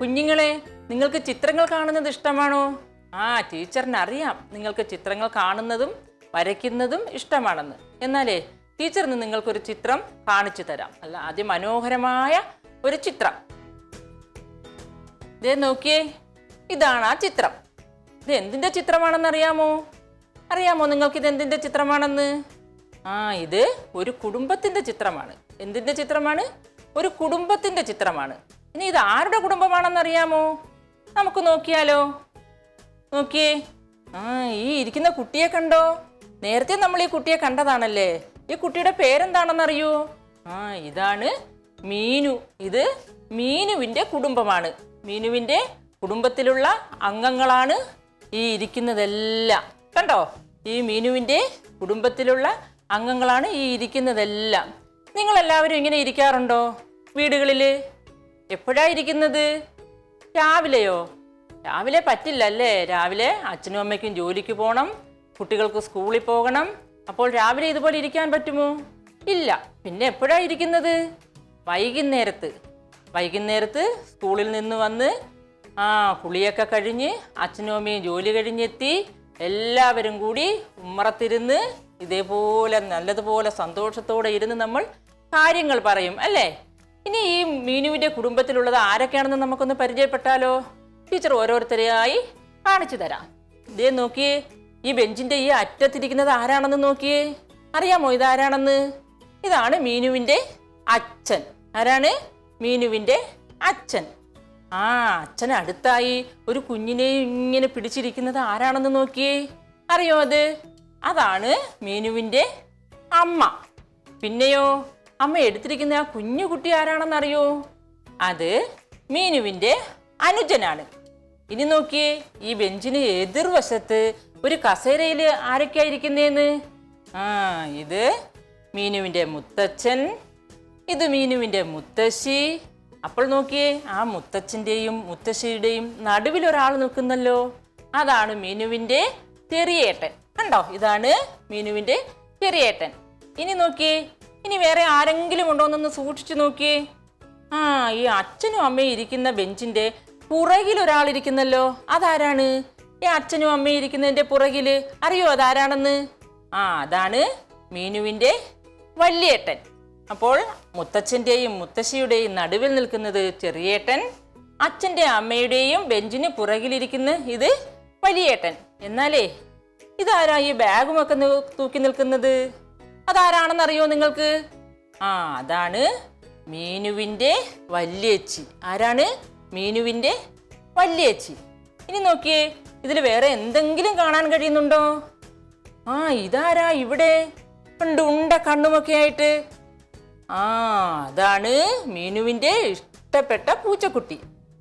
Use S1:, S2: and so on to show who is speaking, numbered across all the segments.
S1: കുഞ്ഞുങ്ങളെ നിങ്ങൾക്ക് ചിത്രങ്ങൾ കാണുന്നത് ഇഷ്ടമാണോ ആ ടീച്ചറിന് അറിയാം നിങ്ങൾക്ക് ചിത്രങ്ങൾ കാണുന്നതും വരയ്ക്കുന്നതും ഇഷ്ടമാണെന്ന് എന്നാലേ ടീച്ചറിന് നിങ്ങൾക്കൊരു ചിത്രം കാണിച്ചു തരാം അല്ല അതിമനോഹരമായ ഒരു ചിത്രം ദേ നോക്കിയേ ഇതാണ് ആ ചിത്രം ഇത് എന്തിൻ്റെ ചിത്രമാണെന്ന് അറിയാമോ അറിയാമോ നിങ്ങൾക്ക് ഇത് എന്തിൻ്റെ ചിത്രമാണെന്ന് ആ ഇത് ഒരു കുടുംബത്തിൻ്റെ ചിത്രമാണ് എന്തിൻ്റെ ചിത്രമാണ് ഒരു കുടുംബത്തിൻ്റെ ചിത്രമാണ് ഇനി ഇത് ആരുടെ കുടുംബമാണെന്ന് അറിയാമോ നമുക്ക് നോക്കിയാലോ നോക്കിയേ ആ ഈ ഇരിക്കുന്ന കുട്ടിയെ കണ്ടോ നേരത്തെ നമ്മൾ ഈ കുട്ടിയെ കണ്ടതാണല്ലേ ഈ കുട്ടിയുടെ പേരെന്താണെന്ന് അറിയോ ആ ഇതാണ് മീനു ഇത് മീനുവിൻ്റെ കുടുംബമാണ് മീനുവിൻ്റെ കുടുംബത്തിലുള്ള അംഗങ്ങളാണ് ഈ ഇരിക്കുന്നതെല്ലാം കണ്ടോ ഈ മീനുവിൻ്റെ കുടുംബത്തിലുള്ള അംഗങ്ങളാണ് ഈ ഇരിക്കുന്നതെല്ലാം നിങ്ങളെല്ലാവരും ഇങ്ങനെ ഇരിക്കാറുണ്ടോ വീടുകളിൽ എപ്പോഴാണ് ഇരിക്കുന്നത് രാവിലെയോ രാവിലെ പറ്റില്ല അല്ലേ രാവിലെ അച്ഛനും അമ്മയ്ക്കും ജോലിക്ക് പോകണം കുട്ടികൾക്ക് സ്കൂളിൽ പോകണം അപ്പോൾ രാവിലെ ഇതുപോലെ ഇരിക്കാൻ പറ്റുമോ ഇല്ല പിന്നെ എപ്പോഴാണ് ഇരിക്കുന്നത് വൈകുന്നേരത്ത് വൈകുന്നേരത്ത് സ്കൂളിൽ നിന്ന് വന്ന് ആ കുളിയൊക്കെ കഴിഞ്ഞ് അച്ഛനും അമ്മയും ജോലി കഴിഞ്ഞെത്തി എല്ലാവരും കൂടി ഉമ്മറത്തിരുന്ന് ഇതേപോലെ നല്ലതുപോലെ സന്തോഷത്തോടെ ഇരുന്ന് നമ്മൾ കാര്യങ്ങൾ പറയും അല്ലേ ഇനി ഈ മീനുവിൻ്റെ കുടുംബത്തിലുള്ളത് ആരൊക്കെയാണെന്ന് നമുക്കൊന്ന് പരിചയപ്പെട്ടാലോ ടീച്ചർ ഓരോരുത്തരെയായി കാണിച്ചു തരാം ഇതേ നോക്കിയേ ഈ ബെഞ്ചിന്റെ ഈ അറ്റത്തിരിക്കുന്നത് ആരാണെന്ന് നോക്കിയേ അറിയാമോ ഇതാരാണെന്ന് ഇതാണ് മീനുവിന്റെ അച്ഛൻ ആരാണ് മീനുവിന്റെ അച്ഛൻ ആ അച്ഛൻ അടുത്തായി ഒരു കുഞ്ഞിനെ ഇങ്ങനെ പിടിച്ചിരിക്കുന്നത് ആരാണെന്ന് നോക്കിയേ അറിയോ അത് അതാണ് മീനുവിന്റെ അമ്മ പിന്നെയോ അമ്മ എടുത്തിരിക്കുന്ന ആ കുഞ്ഞു കുട്ടി ആരാണെന്നറിയോ അത് മീനുവിന്റെ അനുജനാണ് ഇനി നോക്കിയേ ഈ ബെഞ്ചിന് എതിർവശത്ത് ഒരു കസേരയിൽ ആരൊക്കെയാ ഇരിക്കുന്നേന്ന് ആ ഇത് മീനുവിന്റെ മുത്തച്ഛൻ ഇത് മീനുവിന്റെ മുത്തശ്ശി അപ്പോൾ നോക്കിയേ ആ മുത്തച്ഛൻ്റെയും മുത്തശ്ശിയുടെയും നടുവിൽ ഒരാൾ നിൽക്കുന്നല്ലോ അതാണ് മീനുവിന്റെ ചെറിയേട്ടൻ കണ്ടോ ഇതാണ് മീനുവിന്റെ ചെറിയേട്ടൻ ഇനി നോക്കിയേ ഇനി വേറെ ആരെങ്കിലും ഉണ്ടോ എന്നൊന്ന് സൂക്ഷിച്ചു നോക്കിയേ ആ ഈ അച്ഛനും അമ്മയും ഇരിക്കുന്ന ബെഞ്ചിന്റെ പുറകിൽ ഒരാൾ ഇരിക്കുന്നല്ലോ അതാരാണ് ഈ അച്ഛനും അമ്മയും ഇരിക്കുന്നതിന്റെ പുറകില് അറിയോ അതാരാണെന്ന് ആ അതാണ് മീനുവിന്റെ വല്യേട്ടൻ അപ്പോൾ മുത്തച്ഛൻ്റെയും മുത്തശ്ശിയുടെയും നടുവിൽ നിൽക്കുന്നത് ചെറിയേട്ടൻ അച്ഛൻ്റെ അമ്മയുടെയും ബെഞ്ചിന് പുറകിലിരിക്കുന്ന ഇത് വലിയേട്ടൻ എന്നാലേ ഇതാരാ ഈ ബാഗുമൊക്കെ നി- തൂക്കി നിൽക്കുന്നത് അതാരാണെന്നറിയോ നിങ്ങൾക്ക് ആ അതാണ് മീനുവിൻ്റെ വല്യേച്ചി ആരാണ് മീനുവിൻ്റെ വല്യേച്ചി ഇനി നോക്കിയേ ഇതിൽ വേറെ എന്തെങ്കിലും കാണാൻ കഴിയുന്നുണ്ടോ ആ ഇതാരാ ഇവിടെ ഉണ്ട് ഉണ്ട കണ്ണുമൊക്കെ ആയിട്ട് ആ അതാണ് മീനുവിൻ്റെ ഇഷ്ടപ്പെട്ട പൂച്ചക്കുട്ടി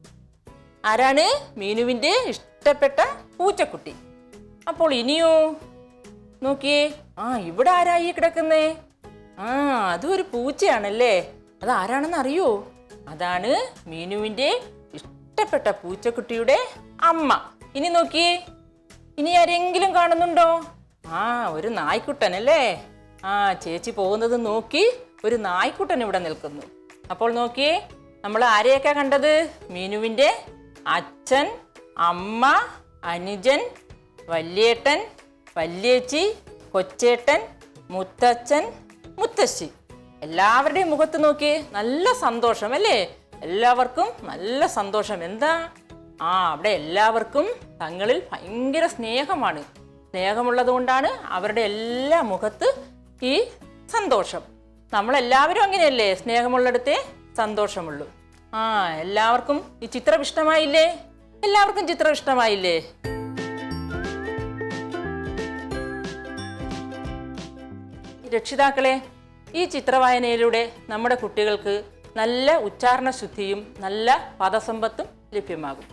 S1: ആരാണ് മീനുവിൻ്റെ ഇഷ്ടപ്പെട്ട പൂച്ചക്കുട്ടി അപ്പോൾ ഇനിയോ നോക്കിയേ ആ ഇവിടെ ആരാ ഈ കിടക്കുന്നേ ആ അതും ഒരു പൂച്ചയാണല്ലേ അത് ആരാണെന്ന് അറിയോ അതാണ് മീനുവിൻ്റെ ഇഷ്ടപ്പെട്ട പൂച്ചക്കുട്ടിയുടെ അമ്മ ഇനി നോക്കിയേ ഇനി ആരെങ്കിലും കാണുന്നുണ്ടോ ആ ഒരു നായ്ക്കുട്ടൻ അല്ലേ ആ ചേച്ചി പോകുന്നത് നോക്കി ഒരു നായ്ക്കുട്ടൻ ഇവിടെ നിൽക്കുന്നു അപ്പോൾ നോക്കിയേ നമ്മൾ ആരെയൊക്കെ കണ്ടത് മീനുവിൻ്റെ അച്ഛൻ അമ്മ അനുജൻ വല്യേട്ടൻ വല്യേച്ചി കൊച്ചേട്ടൻ മുത്തച്ഛൻ മുത്തശ്ശി എല്ലാവരുടെയും മുഖത്ത് നോക്കിയേ നല്ല സന്തോഷം അല്ലേ എല്ലാവർക്കും നല്ല സന്തോഷം എന്താ ആ അവിടെ എല്ലാവർക്കും തങ്ങളിൽ ഭയങ്കര സ്നേഹമാണ് സ്നേഹമുള്ളത് കൊണ്ടാണ് അവരുടെ എല്ലാ മുഖത്ത് ഈ സന്തോഷം നമ്മളെല്ലാവരും അങ്ങനെയല്ലേ സ്നേഹമുള്ളിടത്തേ സന്തോഷമുള്ളൂ ആ എല്ലാവർക്കും ഈ ചിത്രം ഇഷ്ടമായില്ലേ എല്ലാവർക്കും ചിത്രം ഇഷ്ടമായില്ലേ രക്ഷിതാക്കളെ ഈ ചിത്രവായനയിലൂടെ നമ്മുടെ കുട്ടികൾക്ക് നല്ല ഉച്ചാരണ ശുദ്ധിയും നല്ല പദസമ്പത്തും ലഭ്യമാകും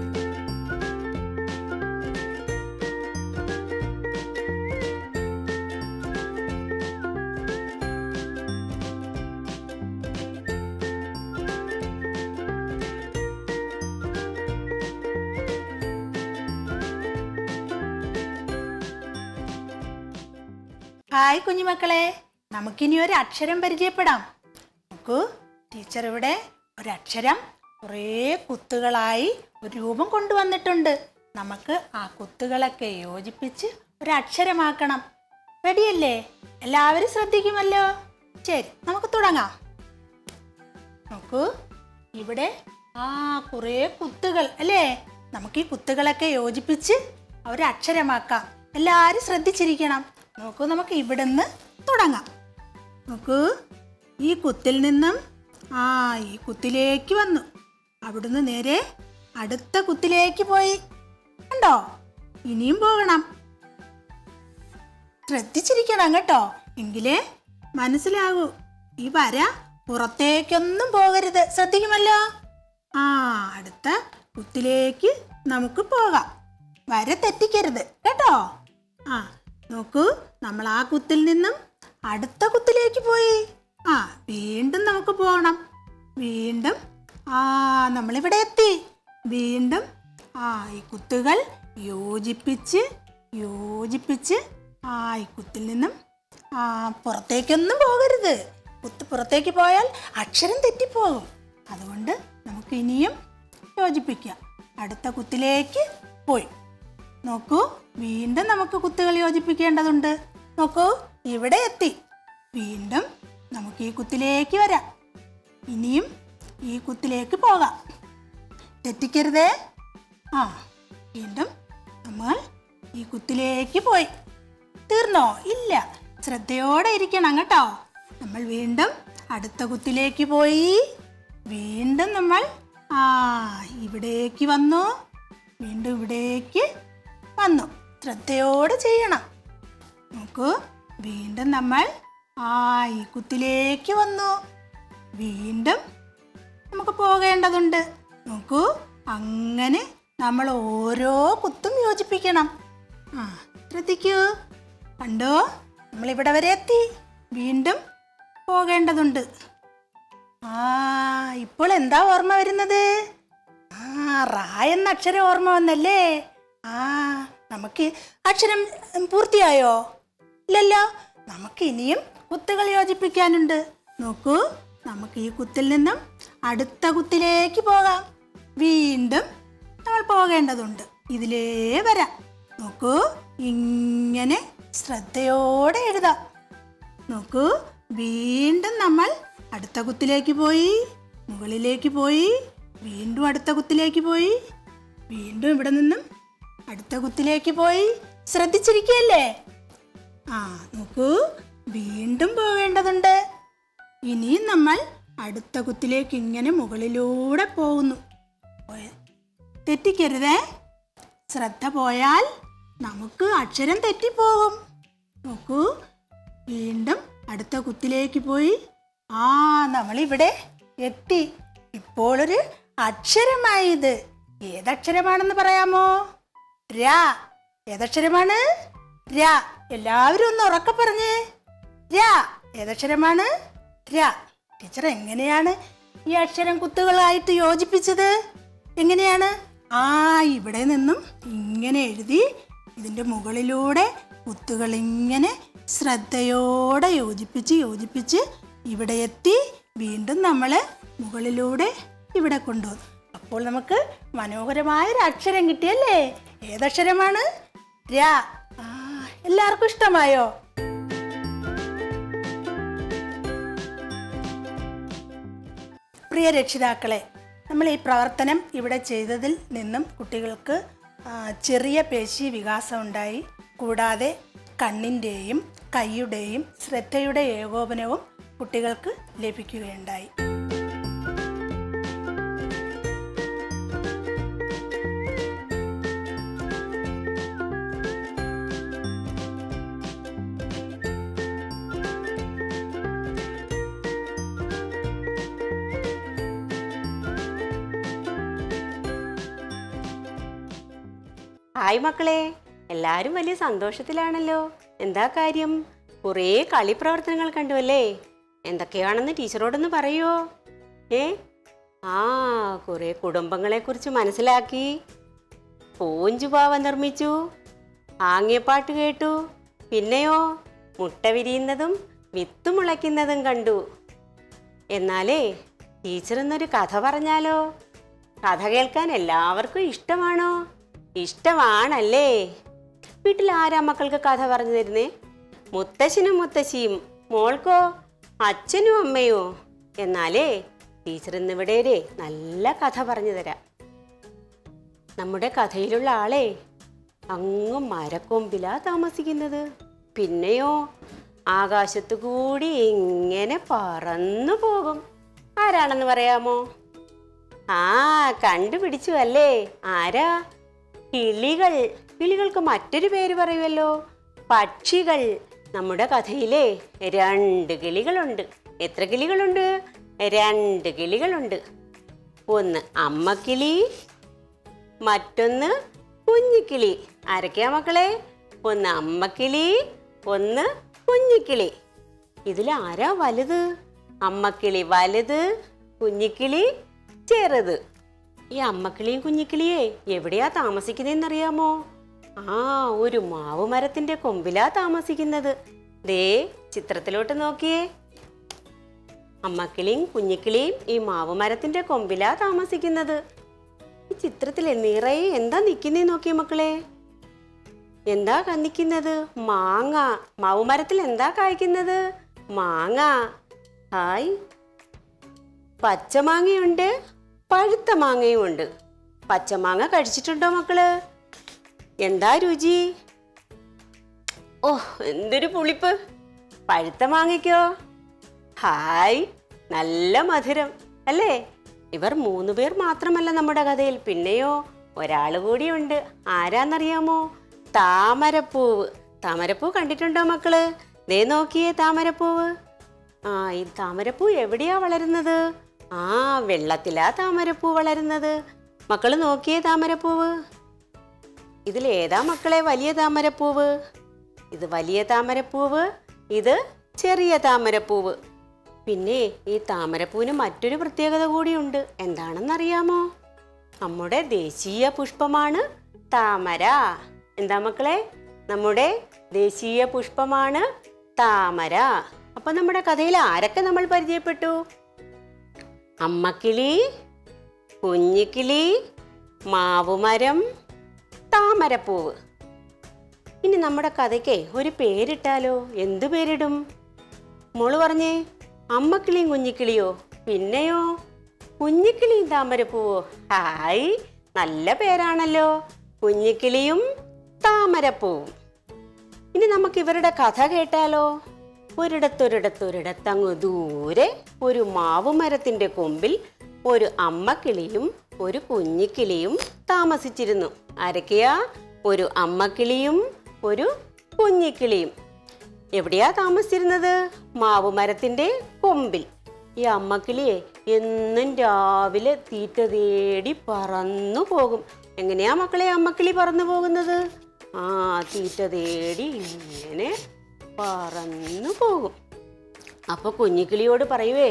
S2: ഹായ് കുഞ്ഞുമക്കളെ നമുക്കിനി ഒരു അക്ഷരം പരിചയപ്പെടാം നോക്കൂ ടീച്ചർ ഇവിടെ ഒരു അക്ഷരം കുറേ കുത്തുകളായി ഒരു രൂപം കൊണ്ടുവന്നിട്ടുണ്ട് നമുക്ക് ആ കുത്തുകളൊക്കെ യോജിപ്പിച്ച് ഒരു അക്ഷരമാക്കണം റെഡിയല്ലേ എല്ലാവരും ശ്രദ്ധിക്കുമല്ലോ ശരി നമുക്ക് തുടങ്ങാം നോക്കൂ ഇവിടെ ആ കുറേ കുത്തുകൾ അല്ലേ നമുക്ക് ഈ കുത്തുകളൊക്കെ യോജിപ്പിച്ച് ഒരു അക്ഷരമാക്കാം എല്ലാവരും ശ്രദ്ധിച്ചിരിക്കണം നോക്കൂ നമുക്ക് ഇവിടുന്ന് തുടങ്ങാം നോക്കൂ ഈ കുത്തിൽ നിന്നും ആ ഈ കുത്തിലേക്ക് വന്നു അവിടുന്ന് നേരെ അടുത്ത കുത്തിലേക്ക് പോയി കണ്ടോ ഇനിയും പോകണം ശ്രദ്ധിച്ചിരിക്കണം കേട്ടോ എങ്കിലേ മനസ്സിലാകൂ ഈ വര പുറത്തേക്കൊന്നും പോകരുത് ശ്രദ്ധിക്കുമല്ലോ ആ അടുത്ത കുത്തിലേക്ക് നമുക്ക് പോകാം വര തെറ്റിക്കരുത് കേട്ടോ ആ നോക്കൂ നമ്മൾ ആ കുത്തിൽ നിന്നും അടുത്ത കുത്തിലേക്ക് പോയി ആ വീണ്ടും നമുക്ക് പോകണം വീണ്ടും ആ നമ്മളിവിടെ എത്തി വീണ്ടും ആ ഈ കുത്തുകൾ യോജിപ്പിച്ച് യോജിപ്പിച്ച് ആ ഈ കുത്തിൽ നിന്നും ആ പുറത്തേക്കൊന്നും പോകരുത് കുത്ത് പുറത്തേക്ക് പോയാൽ അക്ഷരം തെറ്റിപ്പോകും അതുകൊണ്ട് നമുക്ക് ഇനിയും യോജിപ്പിക്കാം അടുത്ത കുത്തിലേക്ക് പോയി നോക്കൂ വീണ്ടും നമുക്ക് കുത്തുകൾ യോജിപ്പിക്കേണ്ടതുണ്ട് നോക്കൂ ഇവിടെ എത്തി വീണ്ടും നമുക്ക് ഈ കുത്തിലേക്ക് വരാം ഇനിയും ഈ കുത്തിലേക്ക് പോകാം തെറ്റിക്കരുതേ ആ വീണ്ടും നമ്മൾ ഈ കുത്തിലേക്ക് പോയി തീർന്നോ ഇല്ല ശ്രദ്ധയോടെ ഇരിക്കണം കേട്ടോ നമ്മൾ വീണ്ടും അടുത്ത കുത്തിലേക്ക് പോയി വീണ്ടും നമ്മൾ ആ ഇവിടേക്ക് വന്നു വീണ്ടും ഇവിടേക്ക് വന്നു ശ്രദ്ധയോടെ ചെയ്യണം നോക്കൂ വീണ്ടും നമ്മൾ ആ ഈ കുത്തിലേക്ക് വന്നു വീണ്ടും നമുക്ക് പോകേണ്ടതുണ്ട് നോക്കൂ അങ്ങനെ നമ്മൾ ഓരോ കുത്തും യോജിപ്പിക്കണം ആ ശ്രദ്ധിക്കൂ കണ്ടോ നമ്മൾ ഇവിടെ വരെ എത്തി വീണ്ടും പോകേണ്ടതുണ്ട് ആ ഇപ്പോൾ എന്താ ഓർമ്മ വരുന്നത് ആ റാ എന്ന അക്ഷരം ഓർമ്മ വന്നല്ലേ ആ നമുക്ക് അക്ഷരം പൂർത്തിയായോ ഇല്ലല്ലോ നമുക്ക് ഇനിയും കുത്തുകൾ യോജിപ്പിക്കാനുണ്ട് നോക്കൂ നമുക്ക് ഈ കുത്തിൽ നിന്നും അടുത്ത കുത്തിലേക്ക് പോകാം വീണ്ടും നമ്മൾ പോകേണ്ടതുണ്ട് ഇതിലേ വരാം നോക്കൂ ഇങ്ങനെ ശ്രദ്ധയോടെ എഴുതാം നോക്കൂ വീണ്ടും നമ്മൾ അടുത്ത കുത്തിലേക്ക് പോയി മുകളിലേക്ക് പോയി വീണ്ടും അടുത്ത കുത്തിലേക്ക് പോയി വീണ്ടും ഇവിടെ നിന്നും അടുത്ത കുത്തിലേക്ക് പോയി ശ്രദ്ധിച്ചിരിക്കുകയല്ലേ ആ നോക്കൂ വീണ്ടും പോകേണ്ടതുണ്ട് ഇനിയും നമ്മൾ അടുത്ത കുത്തിലേക്ക് ഇങ്ങനെ മുകളിലൂടെ പോകുന്നു പോയ- തെറ്റിക്കരുതേ ശ്രദ്ധ പോയാൽ നമുക്ക് അക്ഷരം തെറ്റിപ്പോകും നോക്കൂ വീണ്ടും അടുത്ത കുത്തിലേക്ക് പോയി ആ നമ്മളിവിടെ എത്തി ഇപ്പോൾ ഒരു അക്ഷരമായി ഇത് ഏതക്ഷരമാണെന്ന് പറയാമോ രാ ഏതക്ഷരമാണ് രാ എല്ലാവരും ഒന്ന് ഉറക്കെ പറഞ്ഞേ രാ ഏതക്ഷരമാണ് രാ ടീച്ചർ എങ്ങനെയാണ് ഈ അക്ഷരം കുത്തുകളായിട്ട് യോജിപ്പിച്ചത് എങ്ങനെയാണ് ആ ഇവിടെ നിന്നും ഇങ്ങനെ എഴുതി ഇതിൻ്റെ മുകളിലൂടെ കുത്തുകൾ ഇങ്ങനെ ശ്രദ്ധയോടെ യോജിപ്പിച്ച് യോജിപ്പിച്ച് ഇവിടെ എത്തി വീണ്ടും നമ്മൾ മുകളിലൂടെ ഇവിടെ കൊണ്ടുവന്നു അപ്പോൾ നമുക്ക് മനോഹരമായ ഒരു അക്ഷരം കിട്ടിയല്ലേ ഏതക്ഷരമാണ് രാ ആ എല്ലാവർക്കും ഇഷ്ടമായോ പ്രിയ രക്ഷിതാക്കളെ നമ്മൾ ഈ പ്രവർത്തനം ഇവിടെ ചെയ്തതിൽ നിന്നും കുട്ടികൾക്ക് ആ, ചെറിയ പേശി വികാസം ഉണ്ടായി കൂടാതെ കണ്ണിൻ്റെയും കൈയുടെയും ശ്രദ്ധയുടെ ഏകോപനവും കുട്ടികൾക്ക് ലഭിക്കുകയുണ്ടായി
S3: ഹായ് മക്കളെ എല്ലാവരും വലിയ സന്തോഷത്തിലാണല്ലോ എന്താ കാര്യം കുറേ കളി പ്രവർത്തനങ്ങൾ കണ്ടു അല്ലേ എന്തൊക്കെയാണെന്ന് ടീച്ചറോടൊന്ന് പറയുമോ ഏ ആ കുറേ കുടുംബങ്ങളെക്കുറിച്ച് മനസ്സിലാക്കി പൂഞ്ചുപാവ നിർമ്മിച്ചു ആംഗ്യപ്പാട്ട് കേട്ടു പിന്നെയോ മുട്ട വിരിയുന്നതും വിത്ത് മുളയ്ക്കുന്നതും കണ്ടു എന്നാലേ ടീച്ചർ ഇന്നൊരു കഥ പറഞ്ഞാലോ കഥ കേൾക്കാൻ എല്ലാവർക്കും ഇഷ്ടമാണോ ഇഷ്ടമാണല്ലേ വീട്ടിൽ ആരാ മക്കൾക്ക് കഥ പറഞ്ഞു തരുന്നേ മുത്തശ്ശനും മുത്തശ്ശിയും മോൾക്കോ അച്ഛനും അമ്മയോ എന്നാലേ ടീച്ചർ ഇന്നിവിടെ ഒരു നല്ല കഥ പറഞ്ഞു തരാം നമ്മുടെ കഥയിലുള്ള ആളെ അങ്ങ് മരക്കൊമ്പിലാ താമസിക്കുന്നത് പിന്നെയോ ആകാശത്തു കൂടി ഇങ്ങനെ പറന്നു പോകും ആരാണെന്ന് പറയാമോ ആ കണ്ടുപിടിച്ചു അല്ലേ ആരാ കിളികൾ കിളികൾക്ക് മറ്റൊരു പേര് പറയുമല്ലോ പക്ഷികൾ നമ്മുടെ കഥയിലെ രണ്ട് കിളികളുണ്ട് എത്ര കിളികളുണ്ട് രണ്ട് കിളികളുണ്ട് ഒന്ന് അമ്മക്കിളി മറ്റൊന്ന് കുഞ്ഞിക്കിളി ആരൊക്കെയാ മക്കളെ ഒന്ന് അമ്മക്കിളി ഒന്ന് കുഞ്ഞിക്കിളി ഇതിൽ ആരാ വലുത് അമ്മക്കിളി വലുത് കുഞ്ഞിക്കിളി ചെറുത് ഈ അമ്മക്കിളിയും കുഞ്ഞിക്കിളിയെ എവിടെയാ താമസിക്കുന്നതെന്നറിയാമോ ആ ഒരു മാവ് മരത്തിന്റെ കൊമ്പിലാ താമസിക്കുന്നത് ദേ ചിത്രത്തിലോട്ട് നോക്കിയേ അമ്മക്കിളിയും കുഞ്ഞിക്കിളിയും ഈ മാവ് മരത്തിന്റെ കൊമ്പിലാ താമസിക്കുന്നത് ഈ ചിത്രത്തിലെ നിറയെ എന്താ നിക്കുന്നേ നോക്കിയേ മക്കളെ എന്താ നിൽക്കുന്നത് മാങ്ങ മാവുമരത്തിൽ എന്താ കായ്ക്കുന്നത് മാങ്ങ ഹായ് പച്ചമാങ്ങയുണ്ട് പഴുത്ത മാങ്ങയും ഉണ്ട് പച്ചമാങ്ങ കഴിച്ചിട്ടുണ്ടോ മക്കള് എന്താ രുചി ഓ എന്തൊരു പുളിപ്പ് പഴുത്ത മാങ്ങയ്ക്കോ ഹായ് നല്ല മധുരം അല്ലേ ഇവർ മൂന്ന് പേർ മാത്രമല്ല നമ്മുടെ കഥയിൽ പിന്നെയോ ഒരാൾ കൂടിയുണ്ട് ആരാന്നറിയാമോ താമരപ്പൂവ് താമരപ്പൂ കണ്ടിട്ടുണ്ടോ മക്കള് ദേ നോക്കിയേ താമരപ്പൂവ് ആ ഈ താമരപ്പൂ എവിടെയാ വളരുന്നത് ആ വെള്ളത്തിലാ താമരപ്പൂ വളരുന്നത് മക്കള് നോക്കിയേ താമരപ്പൂവ് ഇതിൽ ഏതാ മക്കളെ വലിയ താമരപ്പൂവ് ഇത് വലിയ താമരപ്പൂവ് ഇത് ചെറിയ താമരപ്പൂവ് പിന്നെ ഈ താമരപ്പൂവിന് മറ്റൊരു പ്രത്യേകത കൂടിയുണ്ട് എന്താണെന്നറിയാമോ നമ്മുടെ ദേശീയ പുഷ്പമാണ് താമര എന്താ മക്കളെ നമ്മുടെ ദേശീയ പുഷ്പമാണ് താമര അപ്പൊ നമ്മുടെ കഥയിൽ ആരൊക്കെ നമ്മൾ പരിചയപ്പെട്ടു അമ്മക്കിളി കുഞ്ഞിക്കിളി മാവുമരം താമരപ്പൂവ് ഇനി നമ്മുടെ കഥയ്ക്ക് ഒരു പേരിട്ടാലോ എന്തു പേരിടും മോള് പറഞ്ഞേ അമ്മക്കിളിയും കുഞ്ഞിക്കിളിയോ പിന്നെയോ കുഞ്ഞിക്കിളിയും താമരപ്പൂവോ ഹായ് നല്ല പേരാണല്ലോ കുഞ്ഞിക്കിളിയും താമരപ്പൂവും ഇനി നമുക്ക് ഇവരുടെ കഥ കേട്ടാലോ ഒരിടത്തൊരിടത്തൊരിടത്തങ്ങ് ദൂരെ ഒരു മാവുമരത്തിന്റെ കൊമ്പിൽ ഒരു അമ്മക്കിളിയും ഒരു കുഞ്ഞിക്കിളിയും താമസിച്ചിരുന്നു ആരൊക്കെയാ ഒരു അമ്മക്കിളിയും ഒരു കുഞ്ഞിക്കിളിയും എവിടെയാ താമസിച്ചിരുന്നത് മാവുമരത്തിന്റെ കൊമ്പിൽ ഈ അമ്മക്കിളിയെ എന്നും രാവിലെ തീറ്റ തേടി പറന്നു പോകും എങ്ങനെയാ മക്കളെ അമ്മക്കിളി പറന്നു പോകുന്നത് ആ തീറ്റ തേടി ഇങ്ങനെ പറന്നു പോകും അപ്പൊ കുഞ്ഞിക്കിളിയോട് പറയുവേ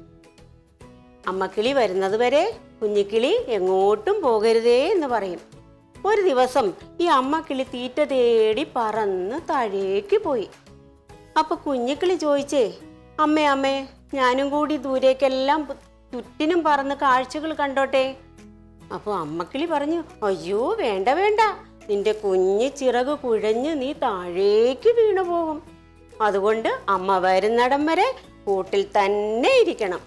S3: അമ്മക്കിളി വരുന്നത് വരെ കുഞ്ഞിക്കിളി എങ്ങോട്ടും പോകരുതേ എന്ന് പറയും ഒരു ദിവസം ഈ അമ്മക്കിളി തീറ്റ തേടി പറന്ന് താഴേക്ക് പോയി അപ്പൊ കുഞ്ഞിക്കിളി ചോദിച്ചേ അമ്മേ അമ്മേ ഞാനും കൂടി ദൂരേക്കെല്ലാം പ് ചുറ്റിനും പറന്ന് കാഴ്ചകൾ കണ്ടോട്ടെ അപ്പോൾ അമ്മക്കിളി പറഞ്ഞു അയ്യോ വേണ്ട വേണ്ട നിന്റെ കുഞ്ഞ് ചിറക് കുഴഞ്ഞ് നീ താഴേക്ക് വീണു പോകും അതുകൊണ്ട് അമ്മ വരുന്നിടം വരെ കൂട്ടിൽ തന്നെ ഇരിക്കണം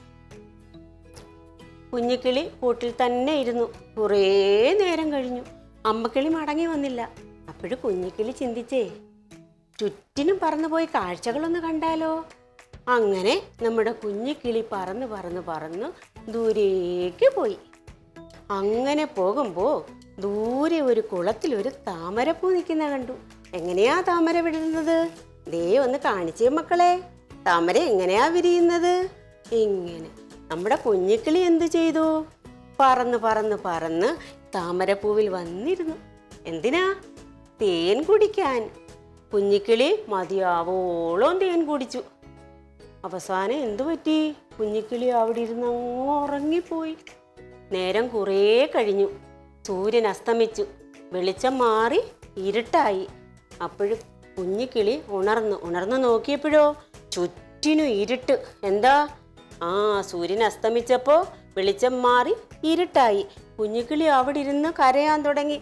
S3: കുഞ്ഞിക്കിളി കൂട്ടിൽ തന്നെ ഇരുന്നു കുറേ നേരം കഴിഞ്ഞു അമ്മക്കിളി മടങ്ങി വന്നില്ല അപ്പോഴും കുഞ്ഞിക്കിളി ചിന്തിച്ചേ ചുറ്റിനും പറന്നുപോയി കാഴ്ചകളൊന്ന് കണ്ടാലോ അങ്ങനെ നമ്മുടെ കുഞ്ഞിക്കിളി പറന്ന് പറന്ന് പറന്ന് ദൂരേക്ക് പോയി അങ്ങനെ പോകുമ്പോൾ ദൂരെ ഒരു കുളത്തിൽ ഒരു താമരപ്പൂ നിൽക്കുന്ന കണ്ടു എങ്ങനെയാ താമര വിടുന്നത് ദേ ഒന്ന് കാണിച്ചേ മക്കളെ താമര എങ്ങനെയാ വിരിയുന്നത് ഇങ്ങനെ നമ്മുടെ കുഞ്ഞിക്കിളി എന്ത് ചെയ്തു പറന്ന് പറന്ന് പറന്ന് താമരപ്പൂവിൽ വന്നിരുന്നു എന്തിനാ തേൻ കുടിക്കാൻ കുഞ്ഞിക്കിളി മതിയാവോളം തേൻ കുടിച്ചു അവസാനം എന്തു പറ്റി കുഞ്ഞിക്കിളി അവിടെ ഇരുന്ന് അങ്ങ് ഉറങ്ങിപ്പോയി നേരം കുറേ കഴിഞ്ഞു സൂര്യൻ അസ്തമിച്ചു വെളിച്ചം മാറി ഇരുട്ടായി അപ്പോഴും കുഞ്ഞിക്കിളി ഉണർന്നു ഉണർന്നു നോക്കിയപ്പോഴോ ചുറ്റിനും ഇരുട്ട് എന്താ ആ സൂര്യൻ അസ്തമിച്ചപ്പോൾ വെളിച്ചം മാറി ഇരുട്ടായി കുഞ്ഞിക്കിളി അവിടെ ഇരുന്ന് കരയാൻ തുടങ്ങി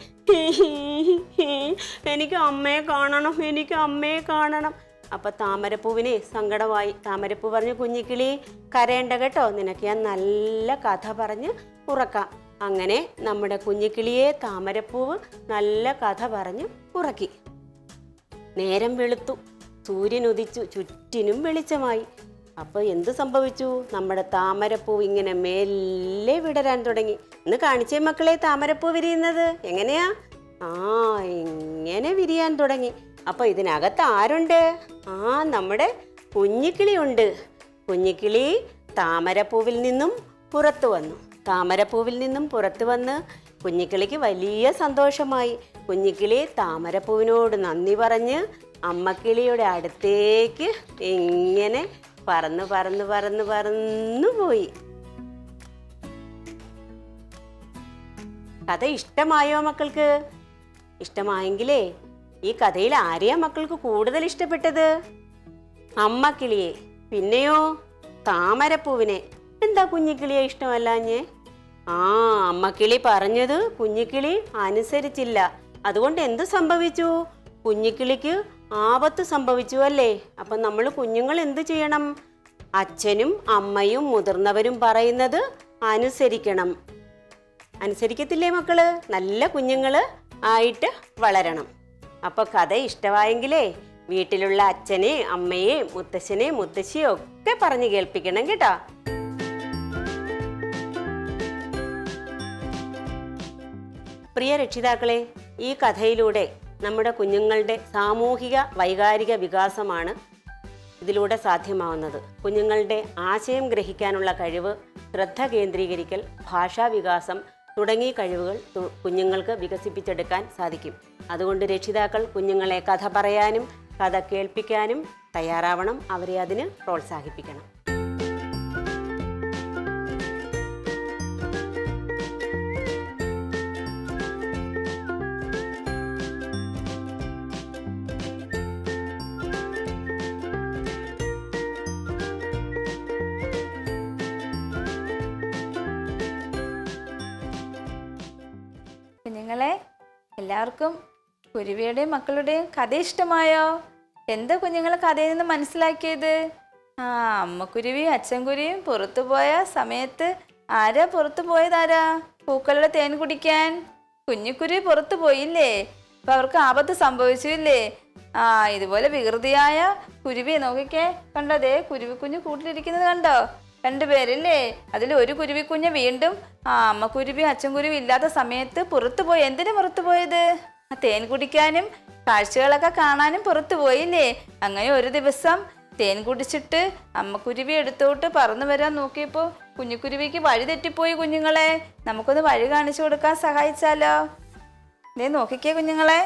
S3: എനിക്ക് അമ്മയെ കാണണം എനിക്ക് അമ്മയെ കാണണം അപ്പൊ താമരപ്പൂവിനെ സങ്കടമായി താമരപ്പൂ പറഞ്ഞു കുഞ്ഞിക്കിളി കരയണ്ട കേട്ടോ നിനക്ക് ഞാൻ നല്ല കഥ പറഞ്ഞ് ഉറക്കാം അങ്ങനെ നമ്മുടെ കുഞ്ഞിക്കിളിയെ താമരപ്പൂവ് നല്ല കഥ പറഞ്ഞ് ഉറക്കി നേരം വെളുത്തു സൂര്യൻ ഉദിച്ചു ചുറ്റിനും വെളിച്ചമായി അപ്പോൾ എന്ത് സംഭവിച്ചു നമ്മുടെ താമരപ്പൂ ഇങ്ങനെ മെല്ലെ വിടരാൻ തുടങ്ങി ഇന്ന് കാണിച്ചേ മക്കളെ താമരപ്പൂ വിരിയുന്നത് എങ്ങനെയാ ആ ഇങ്ങനെ വിരിയാൻ തുടങ്ങി അപ്പോൾ ഇതിനകത്ത് ആരുണ്ട് ആ നമ്മുടെ കുഞ്ഞിക്കിളി ഉണ്ട് കുഞ്ഞിക്കിളി താമരപ്പൂവിൽ നിന്നും പുറത്തു വന്നു താമരപ്പൂവിൽ നിന്നും പുറത്തു വന്ന് കുഞ്ഞിക്കിളിക്ക് വലിയ സന്തോഷമായി കുഞ്ഞിക്കിളി താമരപ്പൂവിനോട് നന്ദി പറഞ്ഞ് അമ്മക്കിളിയുടെ അടുത്തേക്ക് ഇങ്ങനെ പറന്ന് പറന്ന് പറന്ന് പറന്നു പോയി കഥ ഇഷ്ടമായോ മക്കൾക്ക് ഇഷ്ടമായെങ്കിലേ ഈ കഥയിൽ ആരെയാ മക്കൾക്ക് കൂടുതൽ ഇഷ്ടപ്പെട്ടത് അമ്മക്കിളിയെ പിന്നെയോ താമരപ്പൂവിനെ എന്താ കുഞ്ഞിക്കിളിയെ ഇഷ്ടമല്ലാഞ്ഞേ ആ അമ്മക്കിളി പറഞ്ഞത് കുഞ്ഞിക്കിളി അനുസരിച്ചില്ല അതുകൊണ്ട് എന്ത് സംഭവിച്ചു കുഞ്ഞിക്കിളിക്ക് ആപത്ത് സംഭവിച്ചു അല്ലേ അപ്പം നമ്മൾ കുഞ്ഞുങ്ങൾ എന്ത് ചെയ്യണം അച്ഛനും അമ്മയും മുതിർന്നവരും പറയുന്നത് അനുസരിക്കണം അനുസരിക്കത്തില്ലേ മക്കള് നല്ല കുഞ്ഞുങ്ങള് ആയിട്ട് വളരണം അപ്പൊ കഥ ഇഷ്ടമായെങ്കിലേ വീട്ടിലുള്ള അച്ഛനെ അമ്മയെ മുത്തശ്ശനെ മുത്തശ്ശിയെ ഒക്കെ പറഞ്ഞു കേൾപ്പിക്കണം കേട്ടോ പ്രിയ രക്ഷിതാക്കളെ ഈ കഥയിലൂടെ നമ്മുടെ കുഞ്ഞുങ്ങളുടെ സാമൂഹിക വൈകാരിക വികാസമാണ് ഇതിലൂടെ സാധ്യമാവുന്നത് കുഞ്ഞുങ്ങളുടെ ആശയം ഗ്രഹിക്കാനുള്ള കഴിവ് ശ്രദ്ധ കേന്ദ്രീകരിക്കൽ ഭാഷാ വികാസം തുടങ്ങിയ കഴിവുകൾ തു- കുഞ്ഞുങ്ങൾക്ക് വികസിപ്പിച്ചെടുക്കാൻ സാധിക്കും അതുകൊണ്ട് രക്ഷിതാക്കൾ കുഞ്ഞുങ്ങളെ കഥ പറയാനും കഥ കേൾപ്പിക്കാനും തയ്യാറാവണം അവരെ അതിന് പ്രോത്സാഹിപ്പിക്കണം
S4: കുഞ്ഞുങ്ങളെ എല്ലാവർക്കും കുരുവിയുടെയും മക്കളുടെയും കഥ ഇഷ്ടമായോ എന്താ കുഞ്ഞുങ്ങൾ കഥയിൽ നിന്ന് മനസ്സിലാക്കിയത് ആ അമ്മക്കുരുവിയും അച്ഛൻകുരുവിയും പുറത്തു പോയ സമയത്ത് ആരാ പുറത്തു പോയതാരാ പൂക്കളുടെ തേൻ കുടിക്കാൻ കുഞ്ഞിക്കുരുവി പുറത്തു പോയില്ലേ അപ്പൊ അവർക്ക് ആപത്ത് സംഭവിച്ചു ഇല്ലേ ആ ഇതുപോലെ വികൃതിയായ കുരുവിയെ നോക്കിക്കേ കണ്ടോ ദേ കുരുവി കുഞ്ഞ് കൂട്ടിലിരിക്കുന്നത് കണ്ടോ രണ്ടുപേരില്ലേ അതിൽ ഒരു കുരുവിക്കുഞ്ഞ് വീണ്ടും ആ അമ്മ കുരുവി അച്ഛൻ കുരുവി ഇല്ലാത്ത സമയത്ത് പുറത്തു പോയി എന്തിനു പുറത്തു പോയത് ആ തേൻ കുടിക്കാനും കാഴ്ചകളൊക്കെ കാണാനും പുറത്തു പോയില്ലേ അങ്ങനെ ഒരു ദിവസം തേൻ കുടിച്ചിട്ട് അമ്മക്കുരുവി എടുത്തോട്ട് പറന്നു വരാൻ നോക്കിയപ്പോൾ കുഞ്ഞുക്കുരുവിക്ക് വഴി തെറ്റിപ്പോയി കുഞ്ഞുങ്ങളെ നമുക്കൊന്ന് വഴി കാണിച്ചു കൊടുക്കാൻ സഹായിച്ചാലോ ദേ നോക്കിക്കേ കുഞ്ഞുങ്ങളെ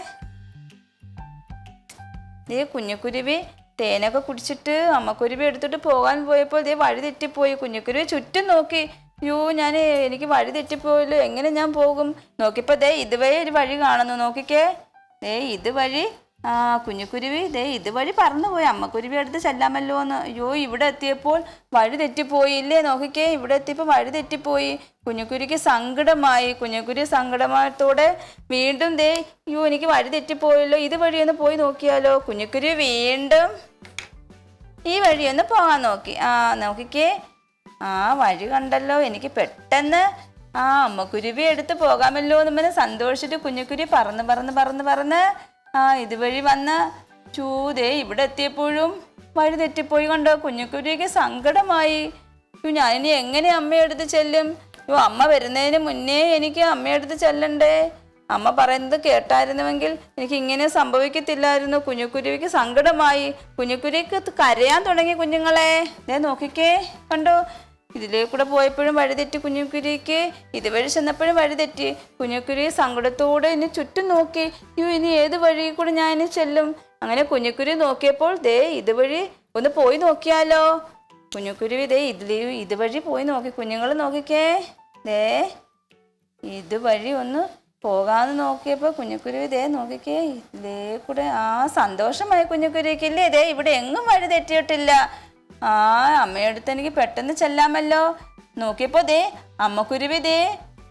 S4: ദേ കുഞ്ഞുക്കുരുവി തേനൊക്കെ കുടിച്ചിട്ട് അമ്മക്കുരുവി എടുത്തിട്ട് പോകാൻ പോയപ്പോൾ ദേ വഴി തെറ്റിപ്പോയി കുഞ്ഞുക്കുരുവി ചുറ്റും നോക്കി യോ ഞാൻ എനിക്ക് വഴി തെറ്റിപ്പോയല്ലോ എങ്ങനെ ഞാൻ പോകും നോക്കിയപ്പോൾ ദേ ഇതുവഴി ഒരു വഴി കാണുന്നു നോക്കിക്കേ ദേ ഇതുവഴി ആ കുഞ്ഞുക്കുരുവി ദേ ഇതുവഴി പറന്നു പോയി അമ്മക്കുരുവി അടുത്ത് ചെല്ലാമല്ലോ എന്ന് അയ്യോ ഇവിടെ എത്തിയപ്പോൾ വഴി തെറ്റിപ്പോയി ഇല്ലേ നോക്കിക്കേ ഇവിടെ എത്തിയപ്പോൾ വഴി തെറ്റിപ്പോയി കുഞ്ഞുക്കുരുവിക്ക് സങ്കടമായി കുഞ്ഞുക്കുരുവി സങ്കടമായത്തോടെ വീണ്ടും ദേ അയ്യോ എനിക്ക് വഴി തെറ്റിപ്പോയല്ലോ ഇത് വഴി ഒന്ന് പോയി നോക്കിയാലോ കുഞ്ഞുക്കുരുവി വീണ്ടും ഈ വഴി ഒന്ന് പോകാൻ നോക്കി ആ നോക്കിക്കേ ആ വഴി കണ്ടല്ലോ എനിക്ക് പെട്ടെന്ന് ആ അമ്മക്കുരുവി എടുത്ത് പോകാമല്ലോ എന്ന് പറഞ്ഞ് സന്തോഷിച്ചിട്ട് കുഞ്ഞുക്കുരുവി പറന്ന് പറന്ന് പറന്ന് പറന്ന് ആ ഇതുവഴി വന്ന് ചൂതേ ഇവിടെ എത്തിയപ്പോഴും വഴി തെറ്റിപ്പോയി കണ്ടോ കുഞ്ഞുക്കുരുവിക്ക് സങ്കടമായി യ്യോ, ഞാനിനി എങ്ങനെ അമ്മയെടുത്ത് ചെല്ലും യോ അമ്മ വരുന്നതിന് മുന്നേ എനിക്ക് അമ്മയെടുത്ത് ചെല്ലണ്ടേ അമ്മ പറയുന്നത് കേട്ടായിരുന്നുവെങ്കിൽ എനിക്ക് ഇങ്ങനെ സംഭവിക്കത്തില്ലായിരുന്നു കുഞ്ഞുക്കുരുവിക്ക് സങ്കടമായി കുഞ്ഞുക്കുരുവിക്ക് ത് കരയാൻ തുടങ്ങി കുഞ്ഞുങ്ങളെ ദേ നോക്കിക്കേ കണ്ടോ ഇതിലേ കൂടെ പോയപ്പോഴും വഴിതെറ്റി കുഞ്ഞുക്കുരുവിക്ക് ഇതുവഴി ചെന്നപ്പോഴും വഴിതെറ്റി കുഞ്ഞുക്കുരുവി സങ്കടത്തോടെ ഇനി ചുറ്റും നോക്കി യോ ഇനി ഏത് വഴി കൂടെ ഞാൻ ഇനി ചെല്ലും അങ്ങനെ കുഞ്ഞുക്കുരുവി നോക്കിയപ്പോൾ ദേ ഇതുവഴി ഒന്ന് പോയി നോക്കിയാലോ കുഞ്ഞുക്കുരുവി ദേ ഇതിലേ ഇതുവഴി പോയി നോക്കി കുഞ്ഞുങ്ങൾ നോക്കിക്കേ ദേ ഇതുവഴി ഒന്ന് പോകാന്ന് നോക്കിയപ്പോൾ കുഞ്ഞുക്കുരുവി ദേ നോക്കിക്കേ ഇതേ കൂടെ ആ സന്തോഷമായി കുഞ്ഞുക്കുരുവിക്ക് ഇല്ലേ ദേ ഇവിടെ എങ്ങും വഴി തെറ്റിയിട്ടില്ല ആ അമ്മയടുത്ത് എനിക്ക് പെട്ടെന്ന് ചെല്ലാമല്ലോ നോക്കിയപ്പോൾ ദേ അമ്മക്കുരുവി ദേ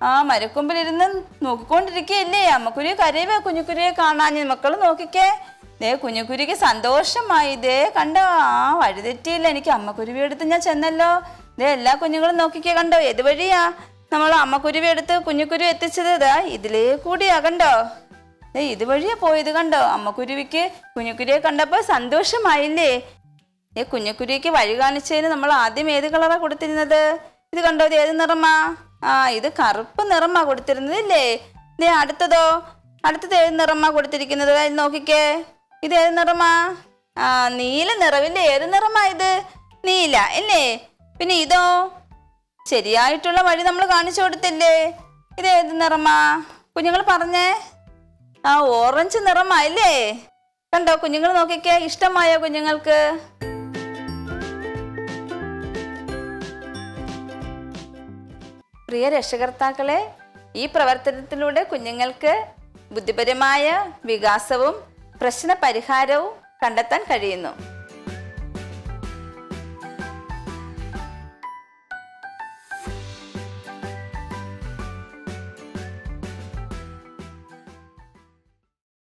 S4: ആ മരക്കൊമ്പിലിരുന്ന് നോക്കിക്കൊണ്ടിരിക്കുകയല്ലേ അമ്മക്കുരുവി കരയുവേ കുഞ്ഞുക്കുരുവിയെ കാണാൻ മക്കൾ നോക്കിക്കേ ദേ കുഞ്ഞുക്കുരുവിക്ക് സന്തോഷമായി ദേ കണ്ടോ ആ വഴിതെറ്റിയില്ല എനിക്ക് അമ്മക്കുരുവി എടുത്ത് ഞാൻ ചെന്നല്ലോ ദേ എല്ലാ കുഞ്ഞുങ്ങളും നോക്കിക്കേ കണ്ടോ ഏത് വഴിയാ നമ്മൾ അമ്മക്കുരുവി എടുത്ത് കുഞ്ഞുക്കുരുവി എത്തിച്ചത് ഇതാ ഇതിലേ കൂടിയാ കണ്ടോ ദേ ഇതുവഴിയാ പോയത് കണ്ടോ അമ്മക്കുരുവിക്ക് കുഞ്ഞുക്കുരുവിയെ കണ്ടപ്പോൾ സന്തോഷമായില്ലേ ഏ കുഞ്ഞുക്കുരുവിക്ക് വഴി കാണിച്ചതിന് നമ്മൾ ആദ്യം ഏത് കളറാ കൊടുത്തിരുന്നത് ഇത് കണ്ടോ ഇത് ഏത് നിറമാ ആ ഇത് കറുപ്പ് നിറമാ കൊടുത്തിരുന്നത് ഇല്ലേ ദേ അടുത്തതോ അടുത്തത് ഏത് നിറമാ കൊടുത്തിരിക്കുന്നത് ദേ ഇത് നോക്കിക്കേ ഇത് ഏത് നിറമാ ആ നീല നിറമില്ലേ ഏത് നിറമാ ഇത് നീല അല്ലേ പിന്നെ ഇതോ ശരിയായിട്ടുള്ള വഴി നമ്മൾ കാണിച്ചു കൊടുത്തില്ലേ ഇത് ഏത് നിറമാ കുഞ്ഞുങ്ങൾ പറഞ്ഞേ ആ ഓറഞ്ച് നിറമായില്ലേ കണ്ടോ കുഞ്ഞുങ്ങൾ നോക്കിക്കേ ഇഷ്ടമായോ കുഞ്ഞുങ്ങൾക്ക് പ്രിയ രക്ഷകർത്താക്കളെ ഈ പ്രവർത്തനത്തിലൂടെ കുഞ്ഞുങ്ങൾക്ക് ബുദ്ധിപരമായ വികാസവും പ്രശ്ന പരിഹാരവും കണ്ടെത്താൻ കഴിയുന്നു